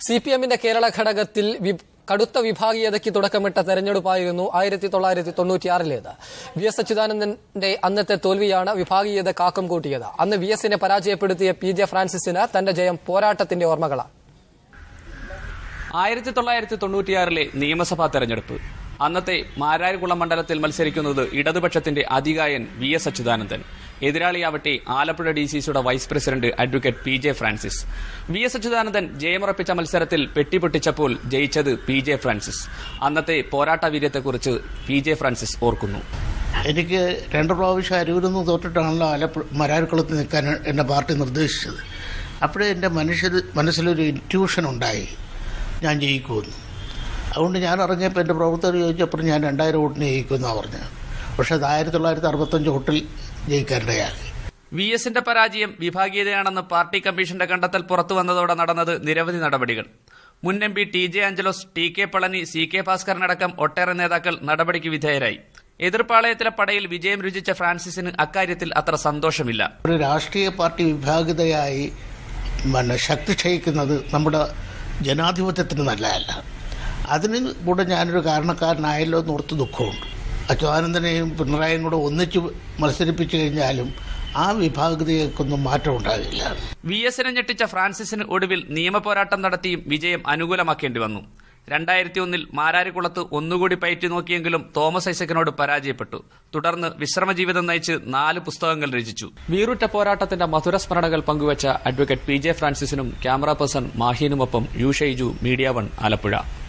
C P എമ്മിന്റെ കേരള ഘടകത്തിൽ V- കടുത്ത വിഭാഗീയതയ്ക്ക് തുടക്കമിട്ട തെരഞ്ഞെടുപ്പായിരുന്നു ആയിരത്തി തൊള്ളായിരത്തി തൊണ്ണൂറ്റിയാറിലേത് വി എസ് അച്യുതാനന്ദന്റെ അന്നത്തെ തോൽവിയാണ് വിഭാഗീയത കാക്കം കൂട്ടിയത് അന്ന് വി എസിനെ പരാജയപ്പെടുത്തിയ പി ജെ ഫ്രാൻസിസിന് തന്റെ ജയം പോരാട്ടത്തിന്റെ ഓർമ്മകളാണ് ആയിരത്തി തൊള്ളായിരത്തി തൊണ്ണൂറ്റിയാറിലെ നിയമസഭാ തെരഞ്ഞെടുപ്പ് അന്നത്തെ മാരാരിക്കുളം മണ്ഡലത്തിൽ മത്സരിക്കുന്നത് ഇടതുപക്ഷത്തിന്റെ അധികായൻ വി എസ് അച്യുതാനന്ദൻ എതിരാളിയാവട്ടെ ആലപ്പുഴ ഡി സി സിയുടെ vice president advocate P J Francis V S Achuthanandan ജയമുറപ്പിച്ച മത്സരത്തിൽ പെട്ടിപ്പൊട്ടിച്ചപ്പോൾ ജയിച്ചത് പി ജെ ഫ്രാൻസിസ് അന്നത്തെ പോരാട്ട വീര്യത്തെക്കുറിച്ച് പി ജെ ഫ്രാൻസിസ് ഓർക്കുന്നു എനിക്ക് രണ്ട് പ്രാവശ്യം അരൂരിൽ നിന്ന് തോറ്റിട്ടാണല്ലോ ആലപ്പുഴ മരാരിക്കുളത്ത് നിൽക്കാൻ എൻ്റെ പാർട്ടി നിർദ്ദേശിച്ചത് അപ്പോഴേ എൻ്റെ മനുഷ്യർ മനസ്സിലൊരു ഇൻറ്റ്യൂഷൻ ഉണ്ടായി ഞാൻ ജയിക്കുമെന്ന് അതുകൊണ്ട് ഞാൻ ഇറങ്ങിയപ്പോൾ എൻ്റെ പ്രവർത്തകർ ചോദിച്ചപ്പോൾ ഞാൻ രണ്ടായിരം വോട്ടിന് ജയിക്കുമെന്നാണ് പറഞ്ഞത് പക്ഷേ അത് ആയിരത്തി തൊള്ളായിരത്തി അറുപത്തഞ്ച് വോട്ടിൽ ജയിക്കാനിടയാക്കി വി എസിന്റെ പരാജയം വിഭാഗീയതയാണെന്ന് പാർട്ടി കമ്മീഷന്റെ കണ്ടെത്തൽ പുറത്തു വന്നതോടെ നടന്നത് നിരവധി നടപടികൾ മുൻ M P T J Anjalose T K Palani C K ഭാസ്കരനടക്കം ഒട്ടേറെ നേതാക്കൾ നടപടിക്ക് വിധേയരായി എതിർപ്പാളയത്തിലെ പടയിൽ വിജയം രുചിച്ച ഫ്രാൻസിസിന് അക്കാര്യത്തിൽ അത്ര സന്തോഷമില്ല ഒരു രാഷ്ട്രീയ പാർട്ടി വിഭാഗിതയായി പിന്നെ ശക്തി ക്ഷയിക്കുന്നത് നമ്മുടെ ജനാധിപത്യത്തിന് നല്ലതല്ല അതിന് കൂടെ ഞാനൊരു കാരണക്കാരനായല്ലോ എന്ന് ഓർത്ത് ദുഃഖമുണ്ട് അച്യുതാനന്ദനെയും പിണറായിയും കൂടെ ഒന്നിച്ച് മത്സരിപ്പിച്ചു കഴിഞ്ഞാലും ആ വിഭാഗിതയൊക്കൊന്നും മാറ്റം ഉണ്ടാകില്ല വി എസിനെ ഞെട്ടിച്ച ഫ്രാൻസിസിന് ഒടുവിൽ നിയമപോരാട്ടം നടത്തിയും വിജയം അനുകൂലമാക്കേണ്ടി വന്നു രണ്ടായിരത്തി ഒന്നിൽ മാരാരിക്കുളത്ത് ഒന്നുകൂടി പയറ്റി നോക്കിയെങ്കിലും തോമസ് ഐസക്കിനോട് പരാജയപ്പെട്ടു തുടർന്ന് വിശ്രമജീവിതം നയിച്ച് നാല് പുസ്തകങ്ങൾ രചിച്ചു വീറുറ്റ പോരാട്ടത്തിന്റെ മധുര സ്മരണകൾ പങ്കുവച്ച അഡ്വക്കേറ്റ് പി ജെ ഫ്രാൻസിസിനും ക്യാമറ പേഴ്സൺ മാഹീനുമൊപ്പം U Shaiju media one Alappuzha